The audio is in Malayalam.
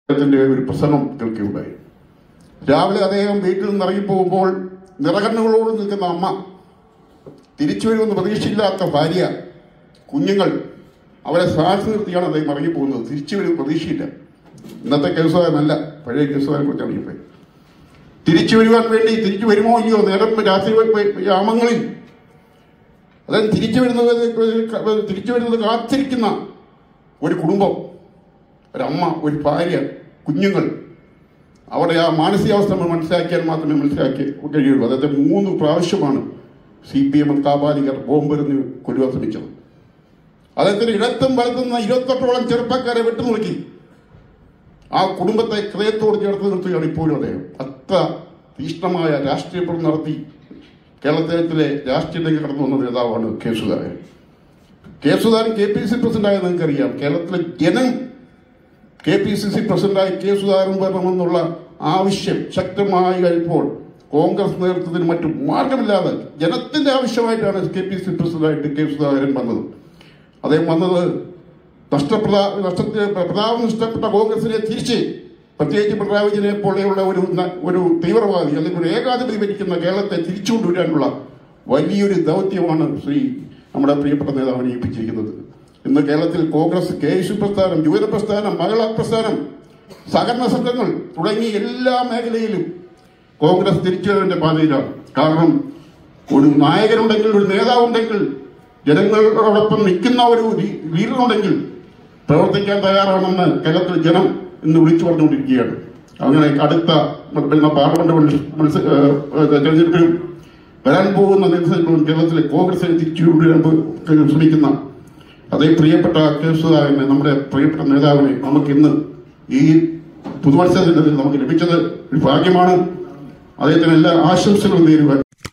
അദ്ദേഹത്തിന്റെ ഒരു പ്രസംഗം കേൾക്കുകയുണ്ടായി രാവിലെ അദ്ദേഹം വീട്ടിൽ നിന്ന് ഇറങ്ങിപ്പോകുമ്പോൾ നിറകണ്ണുകളോട് നിൽക്കുന്ന അമ്മ തിരിച്ചു വരുമെന്ന് പ്രതീക്ഷയില്ലാത്ത ഭാര്യ കുഞ്ഞുങ്ങൾ അവരെ സാക്ഷി നിർത്തിയാണ് അദ്ദേഹം ഇറങ്ങിപ്പോകുന്നത് തിരിച്ചു വരും പ്രതീക്ഷയില്ല ഇന്നത്തെ കേസുകാരനല്ല പഴയ കേസുകാരനെ കുറിച്ചാണ് ഇപ്പോൾ തിരിച്ചു വരുവാൻ വേണ്ടി തിരിച്ചു വരുമോ ഇല്ലയോ നേരം രാത്രി യാമങ്ങളിൽ അതായത് തിരിച്ചു വരുന്നത് തിരിച്ചു വരുന്നത് കാത്തിരിക്കുന്ന ഒരു കുടുംബം ഒരമ്മ ഒരു ഭാര്യ കുഞ്ഞുങ്ങൾ അവിടെ ആ മാനസികാവസ്ഥ നമ്മൾ മനസ്സിലാക്കിയാൽ മാത്രമേ മനസ്സിലാക്കി കഴിയുള്ളൂ അതായത് മൂന്ന് പ്രാവശ്യമാണ് സി പി എം കാപാലികർ ബോംബെറിഞ്ഞ് കൊല്ലുവാൻ ശ്രമിച്ചത് അദ്ദേഹത്തിന് ഇടത്തും വലത്തുന്ന ഇരുപത്തെട്ടോളം ചെറുപ്പക്കാരെ വിട്ടുനോക്കി ആ കുടുംബത്തെ ഹൃദയത്തോട് ചേർത്ത് നിർത്തുകയാണ് ഇപ്പോഴും അദ്ദേഹം അത്ര തീഷ്ണമായ രാഷ്ട്രീയ പ്രവർത്തനം നടത്തി കേരളത്തിലെ രാഷ്ട്രീയത്തിലേക്ക് കടന്നു വന്ന നേതാവാണ് K Sudhakaran K Sudhakaran K P C പ്രസിഡന്റായ നിങ്ങൾക്കറിയാം കേരളത്തിലെ ജനം കെ പി സി സി പ്രസിഡന്റായി കെ സുധാകരൻ വരണമെന്നുള്ള ആവശ്യം ശക്തമായി കഴിപ്പോൾ കോൺഗ്രസ് നേതൃത്വത്തിന് മറ്റു മാർഗമില്ലാതെ ജനത്തിന്റെ ആവശ്യമായിട്ടാണ് കെ പി സി പ്രസിഡന്റായിട്ട് കെ സുധാകരൻ വന്നത് അദ്ദേഹം വന്നത് നഷ്ടപ്രതാ നഷ്ടത്തിന് പ്രതാപം നഷ്ടപ്പെട്ട കോൺഗ്രസിനെ തിരിച്ച് പ്രത്യേകിച്ച് പിണറായി വിജയനെ പോലെയുള്ള ഒരു ന- ഒരു തീവ്രവാദി അല്ലെങ്കിൽ ഒരു ഏകാധിപതി ഭരിക്കുന്ന കേരളത്തെ തിരിച്ചു കൊണ്ടുവരാനുള്ള വലിയൊരു ദൗത്യമാണ് ശ്രീ നമ്മുടെ പ്രിയപ്പെട്ട നേതാവിനെ ഏൽപ്പിച്ചിരിക്കുന്നത് ഇന്ന് കേരളത്തിൽ കോൺഗ്രസ് കെ എസ് യു പ്രസ്ഥാനം യുവജന പ്രസ്ഥാനം മഹിളാ പ്രസ്ഥാനം സഹകരണ സംഘങ്ങൾ തുടങ്ങി എല്ലാ മേഖലയിലും കോൺഗ്രസ് തിരിച്ചുവരവിന്റെ പാതയിലാണ് കാരണം ഒരു നായകനുണ്ടെങ്കിൽ ഒരു നേതാവുണ്ടെങ്കിൽ ജനങ്ങളോടൊപ്പം നിൽക്കുന്ന ഒരു ലീ- ലീഡറുണ്ടെങ്കിൽ പ്രവർത്തിക്കാൻ തയ്യാറാണെന്ന് കേരളത്തിൽ ജനം ഇന്ന് വിളിച്ചു പറഞ്ഞുകൊണ്ടിരിക്കുകയാണ് അങ്ങനെ അടുത്ത പിന്നെ പാർലമെന്റ് മത്സ- മത്സ- ഏഹ് ഏഹ് തെരഞ്ഞെടുപ്പിലും വരാൻ പോകുന്ന നിയമസഭയിലും കേരളത്തിലെ കോൺഗ്രസിനെ തിരിച്ചുകൊണ്ടുവരാൻ പോ- ശ്രമിക്കുന്ന അതേ പ്രിയപ്പെട്ട കെ സുധാകരനെ നമ്മുടെ പ്രിയപ്പെട്ട നേതാവിനെ നമുക്ക് ഇന്ന് ഈ പുതുവത്സരത്തിൽ നമുക്ക് ലഭിച്ചത് ഒരു ഭാഗ്യമാണ് അദ്ദേഹത്തിന് എല്ലാ ആശംസകളും നേരുവാൻ